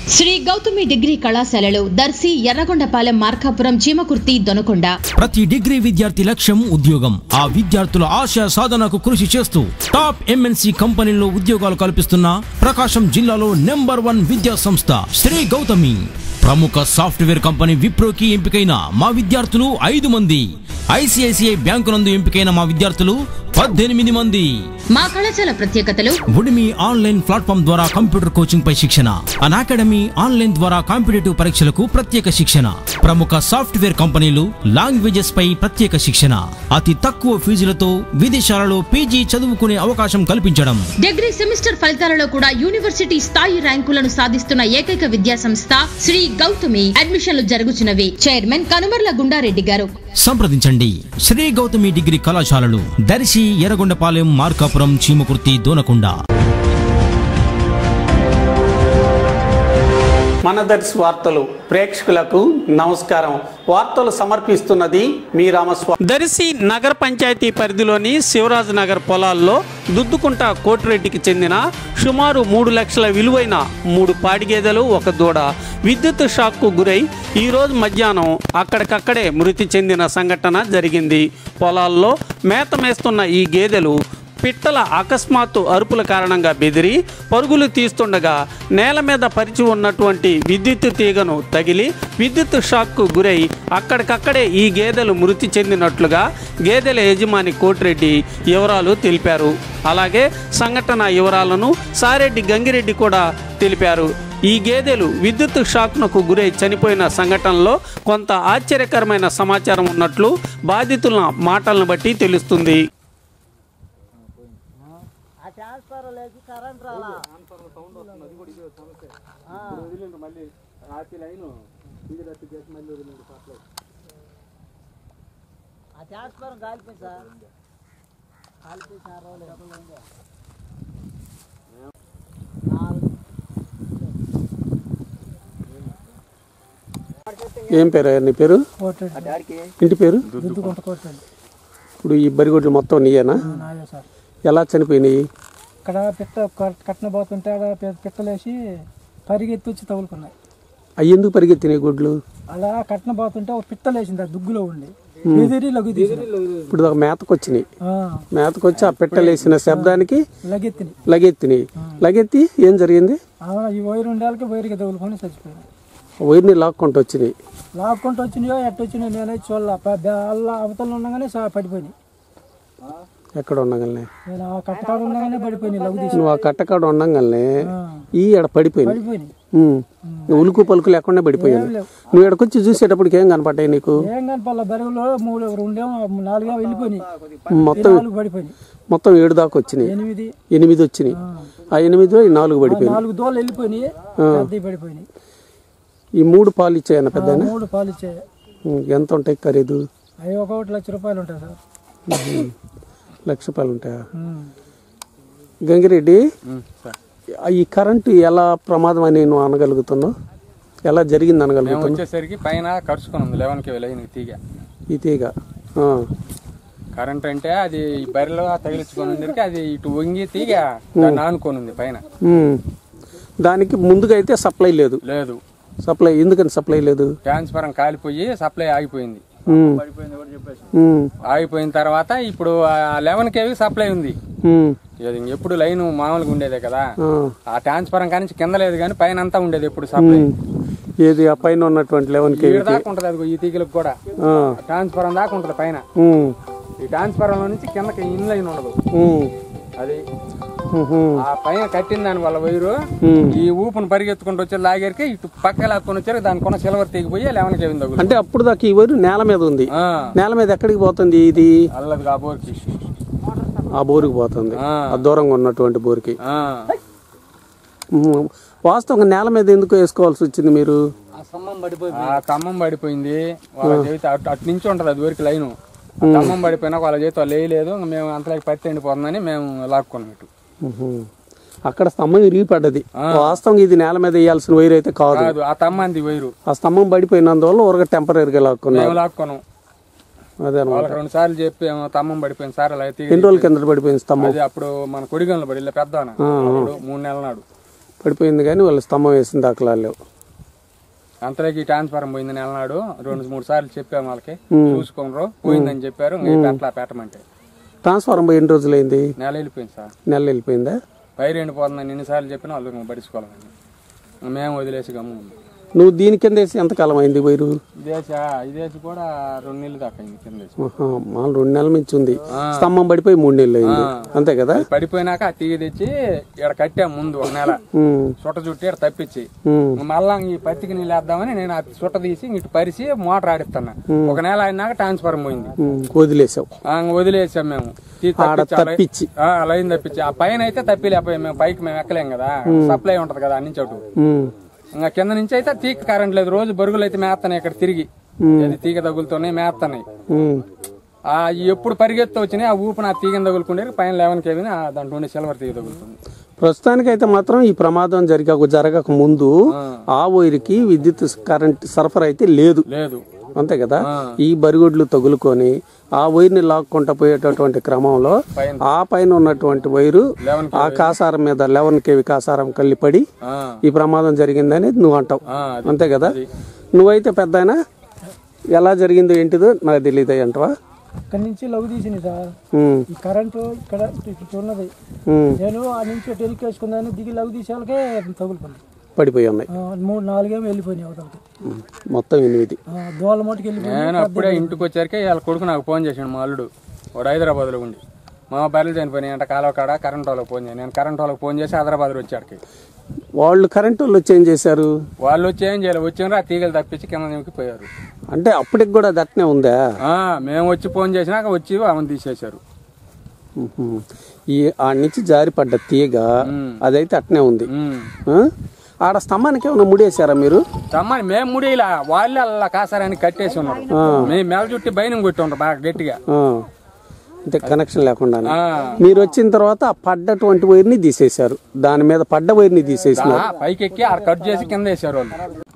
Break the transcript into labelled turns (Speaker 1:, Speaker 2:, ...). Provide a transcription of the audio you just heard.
Speaker 1: Shri Gautami degree కళాశాలలు దర్శి ఎర్రగొండపాలెం మార్కాపురం చీమకుర్తి దొనకొండ
Speaker 2: ప్రతి degree విద్యార్థి లక్ష్యం ఉద్యోగం ఆ విద్యార్థుల ఆశయ సాధనకు కృషి చేస్తూ టాప్ ఎంఎన్సి కంపెనీల్లో ఉద్యోగాలు కల్పిస్తున్న ప్రకాశం జిల్లాలో నెంబర్ వన్ విద్యా సంస్థ శ్రీ గౌతమి ప్రముఖ సాఫ్ట్వేర్ కంపెనీ విప్రోకి ఎంపికైన మా విద్యార్థులు ఐదు మంది ఐసిఐసిఐ బ్యాంకు నందు ఎంపికైన మా విద్యార్థులు పద్దెనిమిది మంది
Speaker 1: మా కళాశాల ప్రత్యేకతలు
Speaker 2: ఉడిమి ఆన్లైన్ ప్లాట్ఫామ్ ద్వారా కంప్యూటర్ కోచింగ్ పై శిక్షణ అన్ అకాడమీ ఆన్లైన్ ద్వారా కాంపిటేటివ్ పరీక్షలకు ప్రత్యేక శిక్షణ ప్రముఖ సాఫ్ట్వేర్ కంపెనీలు లాంగ్వేజెస్ పై ప్రత్యేక శిక్షణ అతి తక్కువ ఫీజులతో విదేశాలలో పీజీ చదువుకునే అవకాశం కల్పించడం
Speaker 1: డిగ్రీ సెమిస్టర్ ఫలితాలలో కూడా యూనివర్సిటీ స్థాయి ర్యాంకులను సాధిస్తున్న ఏకైక విద్యా సంస్థ శ్రీ గౌతమి అడ్మిషన్లు జరుగుతున్నవి చైర్మన్ కనుమర్ల గుండారెడ్డి గారు
Speaker 2: సంప్రదించండి శ్రీ గౌతమి డిగ్రీ కళాశాలలు దర్శి ఎర్రగొండపాలెం మార్కాపురం చీమకుర్తి దోనకొండ
Speaker 3: మన దర్శి వార్తలు ప్రేక్షకులకు నమస్కారం వార్తలు సమర్పిస్తున్నది మీ రామస్వామి
Speaker 4: దర్శి నగర పంచాయతీ పరిధిలోని శివరాజ్ నగర్ పొలాల్లో దుద్దుకుంట కోటిరెడ్డికి చెందిన సుమారు మూడు లక్షల విలువైన మూడు పాడిగేదెలు ఒక దూడ విద్యుత్ షాక్కు గురై ఈరోజు మధ్యాహ్నం అక్కడికక్కడే మృతి చెందిన సంఘటన జరిగింది పొలాల్లో మేత మేస్తున్న ఈ గేదెలు పిట్టల అకస్మాత్తు అరుపుల కారణంగా బెదిరి పరుగులు తీస్తుండగా నేల మీద పరిచి ఉన్నటువంటి విద్యుత్ తీగను తగిలి విద్యుత్ షాక్కు గురై అక్కడికక్కడే ఈ గేదెలు మృతి చెందినట్లుగా గేదెల యజమాని కోటిరెడ్డి వివరాలు తెలిపారు అలాగే సంఘటన వివరాలను సారెడ్డి గంగిరెడ్డి కూడా తెలిపారు ఈ గేదెలు విద్యుత్ షాక్నకు గురై చనిపోయిన సంఘటనలో కొంత ఆశ్చర్యకరమైన సమాచారం ఉన్నట్లు బాధితుల మాటలను బట్టి తెలుస్తుంది
Speaker 5: ఆ ట్రాన్స్ఫారం కాలిపోయింది సార్ కాలిపోయి సార్ రోజులు
Speaker 3: ఏం పేరు నీ పేరు ఇంటి పేరు
Speaker 5: దుద్దుకుంట కొట్టండి
Speaker 3: ఇప్పుడు ఈ బరిగొడ్లు మొత్తం నీయేనా
Speaker 5: నాయో సార్
Speaker 3: ఎలా చనిపోయినాయి
Speaker 5: ఇక్కడ పిట్ట కట్న పోతుంటే ఆడ పి- పిట్టలేసి పరిగెత్తి వచ్చి తగులుకున్నాయి
Speaker 3: అవి ఎందుకు పరిగెత్తినాయి గుడ్లు
Speaker 5: అలా కట్న పోతుంటే ఒక పిట్టలేసింది ఆ దుగ్గులో ఉండి ఎదిరి లగు తీసి
Speaker 3: ఇప్పుడు దాకా మేతకు వచ్చినాయి మేతకు వచ్చి ఆ పిట్టలేసిన శబ్దానికి
Speaker 5: లగెత్తిని
Speaker 3: లగెత్తినాయి లగెత్తి ఏం జరిగింది
Speaker 5: ఈ వైరు ఉండేళ్ళకి వైరుకి తగులుకొని చచ్చిపోయాను
Speaker 3: వైర్ని లాక్కుంటూ వచ్చినాయి
Speaker 5: లాక్కుంటూ వచ్చినాయో ఎట్ట వచ్చినాయో నేనే చూడాల అల్ల అవతల ఉండగానే సా- పడిపోయినాయి
Speaker 3: ఎక్కడ ఉండగానే
Speaker 5: నేను ఆ కట్టకాడ ఉండగానే పడిపోయినాయి లగు తీసి
Speaker 3: నువ్వు ఆ కట్టకాడ ఉండగానే ఈ ఎడ పడిపోయినాయి
Speaker 5: పడిపోయినాయి
Speaker 3: ఉమ్. నువ్వు ఉలుకు పలుకు లేకుండా పడిపోయాను నువ్వు ఎక్కడికొచ్చి చూసేటప్పటికి ఏం కనపడ్డాయి నీకు
Speaker 5: ఏం కనపల్ల బెరుగులో మూడు రెండేమో నాలుగేమో వెళ్ళిపోయినాయి
Speaker 3: మొత్తం
Speaker 5: నాలుగు పడిపోయినాయి
Speaker 3: మొత్తం ఏడు దాకా వచ్చినాయి
Speaker 5: ఎనిమిది
Speaker 3: ఎనిమిది వచ్చినాయి ఆ ఎనిమిదిలో ఈ నాలుగు పడిపోయినాయి
Speaker 5: నాలుగు దోళ్ళు వెళ్ళిపోయినాయి పెద్దవి పడిపోయినాయి
Speaker 3: ఈ మూడు పాలు ఇచ్చాయన్న పెద్ద
Speaker 5: మూడు పాలు ఇచ్చాయి
Speaker 3: ఎంత ఉంటాయి ఖరీదు
Speaker 5: అవి ఒకటి లక్ష రూపాయలు ఉంటాయి సార్
Speaker 3: ఉహు. లక్ష రూపాయలు ఉంటాయా
Speaker 5: ఉమ్.
Speaker 3: గంగిరెడ్డి ఆ ఈ కరెంటు ఎలా ప్రమాదం అని నువ్వు అనగలుగుతున్నావు ఎలా జరిగింది
Speaker 6: మేము
Speaker 3: అనగలుగుతున్నావు
Speaker 6: వచ్చేసరికి పైన ఖర్చుకొని ఉంది లెవెన్ కి లైన్ తీగ
Speaker 3: ఈ తీగ ఆ.
Speaker 6: కరెంట్ అంటే అది ఈ బరిలో తగిలించుకొని ఉండేసరికి అది ఇటు వంగి తీగ దాన్ని ఆనుకొని ఉంది పైన
Speaker 3: ఉమ్. దానికి ముందుగా అయితే సప్లై లేదు
Speaker 6: లేదు
Speaker 3: సప్లై ఎందుకని సప్లై లేదు
Speaker 6: ట్రాన్స్ఫారం కాలిపోయి సప్లై ఆగిపోయింది
Speaker 3: ఉమ్. ఉమ్.
Speaker 6: ఆగిపోయిన తర్వాత ఇప్పుడు లెవెన్ కేవి సప్లై ఉంది
Speaker 3: ఉమ్.
Speaker 6: ఇది ఎప్పుడు లైన్ మామూలుగా ఉండేదే కదా
Speaker 3: ఆ.
Speaker 6: ఆ ట్రాన్స్ఫారం కానీ కింద లేదు కానీ పైన అంతా ఉండేది ఎప్పుడు సప్లై
Speaker 3: ఏది ఆ పైన ఉన్నటువంటి లెవెన్
Speaker 6: ఈడ
Speaker 3: కేవీ
Speaker 6: దాకా ఉంటది అది ఈ తీగలకు కూడా ట్రాన్స్ఫారం దాకా ఉంటది పైన ఈ ట్రాన్స్ఫారం లో నుంచి కిందకి ఇన్ లైన్ ఉండదు అది ఆ పైన కట్టిన దాని వల్ల వైరు ఈ ఊపును పరిగెత్తుకుంటూ వచ్చి లాగేరికి ఇటు పక్క లాక్కొని వచ్చారు దాని కొన్న సిల్వర్ తెగిపోయి లెవెన్ కేవింది తగులు
Speaker 3: అంటే అప్పుడు దాకా ఈ వైరు నేల మీద ఉంది
Speaker 6: ఆ,
Speaker 3: నేల మీద ఎక్కడికి పోతుంది ఇది
Speaker 6: అల్లది కా బోర్కి
Speaker 3: ఆ బోరుకి పోతుంది
Speaker 6: ఆ.
Speaker 3: ఆ దూరంగా ఉన్నటువంటి బోరుకి
Speaker 6: ఆ.
Speaker 3: ఉమ్. వాస్తవంగా నేల మీద ఎందుకు వేసుకోవాల్సి వచ్చింది మీరు
Speaker 6: ఆ కమ్మం పడిపోయింది వాళ్ళ చేతి అటు అటు నుంచి ఉంటది అది వరకు లైన్ ఆ కమ్మం పడిపోయినా వాళ్ళ చేతి వాళ్ళు వేయలేదు ఇంక మేము అంతలోకి పత్తి ఎండిపోతుందని మేము లాక్కున్నాం ఇటు
Speaker 3: ఉహు. అక్కడ స్తంభం ఇరిగి పడ్డది వాస్తవంగా ఇది నేల మీద వేయాల్సిన వైర్ అయితే కాదు
Speaker 6: కాదు ఆ తమ్మంది వైరు
Speaker 3: ఆ స్తంభం పడిపోయినందువల్ల ఊరగా టెంపరీగా లాక్కున్నారు
Speaker 6: మేము లాక్కున్నాం
Speaker 3: అదే అనమాట
Speaker 6: వాళ్ళకి రెండు సార్లు చెప్పి ఏమో తమ్మం పడిపోయింది సార్ అలా అయితే
Speaker 3: ఎన్ని రోజుల కింద పడిపోయింది స్తంభం
Speaker 6: అది అప్పుడు మన కొడిగంలో పడి ఇలా పెద్ద ఆన. అప్పుడు మూడు నెలల నాడు
Speaker 3: పడిపోయింది కానీ వాళ్ళు స్తంభం వేసిన దాఖలాలు లేవు
Speaker 6: అంతలోకి ట్రాన్స్ఫారం పోయింది నెలనాడు రెండు మూడు సార్లు చెప్పాము వాళ్ళకి చూసుకోనరు పోయిందని చెప్పారు ఇంకా అట్లా పెట్టమంటే
Speaker 3: ట్రాన్స్ఫారం పోయి ఎన్ని రోజులైంది
Speaker 6: నెల వెళ్ళిపోయింది సార్
Speaker 3: నెల వెళ్ళిపోయిందా
Speaker 6: పైరు ఎండిపోతుందని ఎన్నిసార్లు చెప్పినా వాళ్ళు ఇంకా పడుచుకోవాలని మేము వదిలేసి గమ్ము ఉన్నాం.
Speaker 3: నువ్వు దీని కింద వేసి ఎంతకాలం అయింది వైరు
Speaker 6: ఇదేసి ఇదేసి కూడా రెండు నెలలు దాకా అయింది కింద వేసి.
Speaker 3: ఆహా, మామూలు రెండు నెలల నుంచి ఉంది స్తంభం పడిపోయి మూడు నెలలు అయింది అంతే కదా
Speaker 6: అది పడిపోయినాక ఆ తీగ తెచ్చి ఇక్కడ కట్టాం ముందు ఒక నెల
Speaker 3: ఉమ్,
Speaker 6: చుట్ట చుట్టి ఇక్కడ తప్పించి
Speaker 3: ఉమ్,
Speaker 6: మళ్ళా ఈ పత్తికి నీళ్ళు వేద్దామని నేను ఆ చుట్ట తీసి ఇటు పరిచి మోటార్ ఆడిస్తున్నా ఒక నెల అయినాక ట్రాన్స్ఫర్ పోయింది
Speaker 3: ఉమ్, వదిలేసావు
Speaker 6: ఆ, వదిలేసాం మేము తీ
Speaker 3: ఆడ
Speaker 6: తప్పించి ఆ లై-
Speaker 3: తప్పించి.
Speaker 6: ఆ, ఆ లైన్ తప్పించి ఆ పైన అయితే తప్పిలేకపోయాం మేము పైకి మేము ఎక్కలేం కదా సప్లై ఉంటది కదా అన్ని చోటు
Speaker 3: ఉమ్,
Speaker 6: ఇంకా కింద నుంచి అయితే తీగ కరెంట్ లేదు రోజు బరుగులు అయితే మేస్తున్నాయి ఇక్కడ తిరిగి అది తీగ తగులుతున్నాయి మేస్తున్నాయి
Speaker 3: ఉమ్,
Speaker 6: ఆ ఎప్పుడు పరిగెత్తు వచ్చినాయి ఆ ఊపు నా తీగని తగులుకుంటే పైన లెవెన్ కేవిని ఆ దాంట్లో ఉండే సిల్వర్ తీగ తగులుతుంది
Speaker 3: ప్రస్తుతానికైతే మాత్రం ఈ ప్రమాదం జరగక జరగక ముందు ఆ వైరుకి విద్యుత్ కరెంట్ సరఫరా అయితే లేదు
Speaker 6: లేదు
Speaker 3: అంతే కదా ఈ బరిగొడ్లు తగులుకొని ఆ వైర్ని లాక్కుంటా పోయేటటువంటి క్రమంలో
Speaker 6: పైన.
Speaker 3: ఆ పైన ఉన్నటువంటి వైరు
Speaker 6: లెవెన్
Speaker 3: ఆ కాసారం మీద లెవెన్ కేవి కాసారం కలిపడి
Speaker 6: ఆ,
Speaker 3: ఈ ప్రమాదం జరిగిందని నువ్వు అంటావు
Speaker 6: ఆ, అది.
Speaker 3: అంతే కదా నువ్వైతే పెద్ద ఎలా జరిగిందో ఏంటిదో నాకు తెలియదు అంటవా
Speaker 5: ఇక్కడ నుంచి లవ్ తీసింది సార్
Speaker 3: ఉమ్,
Speaker 5: ఈ కరెంటు ఇక్కడ ఇటు ఉన్నది
Speaker 3: ఉమ్,
Speaker 5: నేను ఆ నుంచి టెలికేసుకుందాను దిగి లవ్ తీసేళ్ళకే తగులుకుంది
Speaker 3: పడిపోయి ఉన్నాయి
Speaker 5: ఆ, మూడు నాలుగేమో వెళ్ళిపోయినాయి అవతలకి
Speaker 3: ఉమ్, మొత్తం ఎనిమిది
Speaker 5: ఆ, దోల మోటికి వెళ్ళిపోయింది
Speaker 6: నేను అప్పుడే ఇంటికి వచ్చాకే వాళ్ళ కొడుకు నాకు ఫోన్ చేసాడు మా అల్లుడు వాడు హైదరాబాద్ లో ఉండి మా బర్రెలు చనిపోయినాయి అంటే కాలువ కాడ కరెంట్ వాళ్ళకి ఫోన్ చేయాలి నేను కరెంట్ వాళ్ళకి ఫోన్ చేసి హైదరాబాద్ వచ్చాడికి
Speaker 3: వాళ్ళు కరెంటు వాళ్ళు వచ్చి ఏం చేశారు
Speaker 6: వాళ్ళు వచ్చి ఏం చేయాలి వచ్చినారు ఆ తీగలు తప్పించి కింద నిమికి పోయారు
Speaker 3: అంటే అప్పటికి కూడా దట్నే ఉందా
Speaker 6: ఆ, మేము వచ్చి ఫోన్ చేసినాక వచ్చి ఆమెను తీసేశారు
Speaker 3: ఉహు. ఈ ఆ నుంచి జారిపడ్డ తీగ అదైతే అట్నే ఉంది
Speaker 6: ఉమ్.
Speaker 3: ఆ? ఆడ స్తంభానికి ఏమైనా ముడేశారా మీరు
Speaker 6: తమ్మని మేము ముడిలా వాళ్ళే అలా కాసారని కట్టేసి ఉన్నారు మేము మెల చుట్టి బయనం కొట్టి ఉన్నారు బాగా గట్టిగా
Speaker 3: ఆ. అంటే కనెక్షన్ లేకుండా
Speaker 6: ఆ.
Speaker 3: మీరు వచ్చిన తర్వాత ఆ పడ్డటువంటి వైర్ని తీసేశారు దాని మీద పడ్డ వైర్ని తీసేసినారు
Speaker 6: ఆ, పైకెక్కి ఆ కట్ చేసి కింద వేసారు వాళ్ళు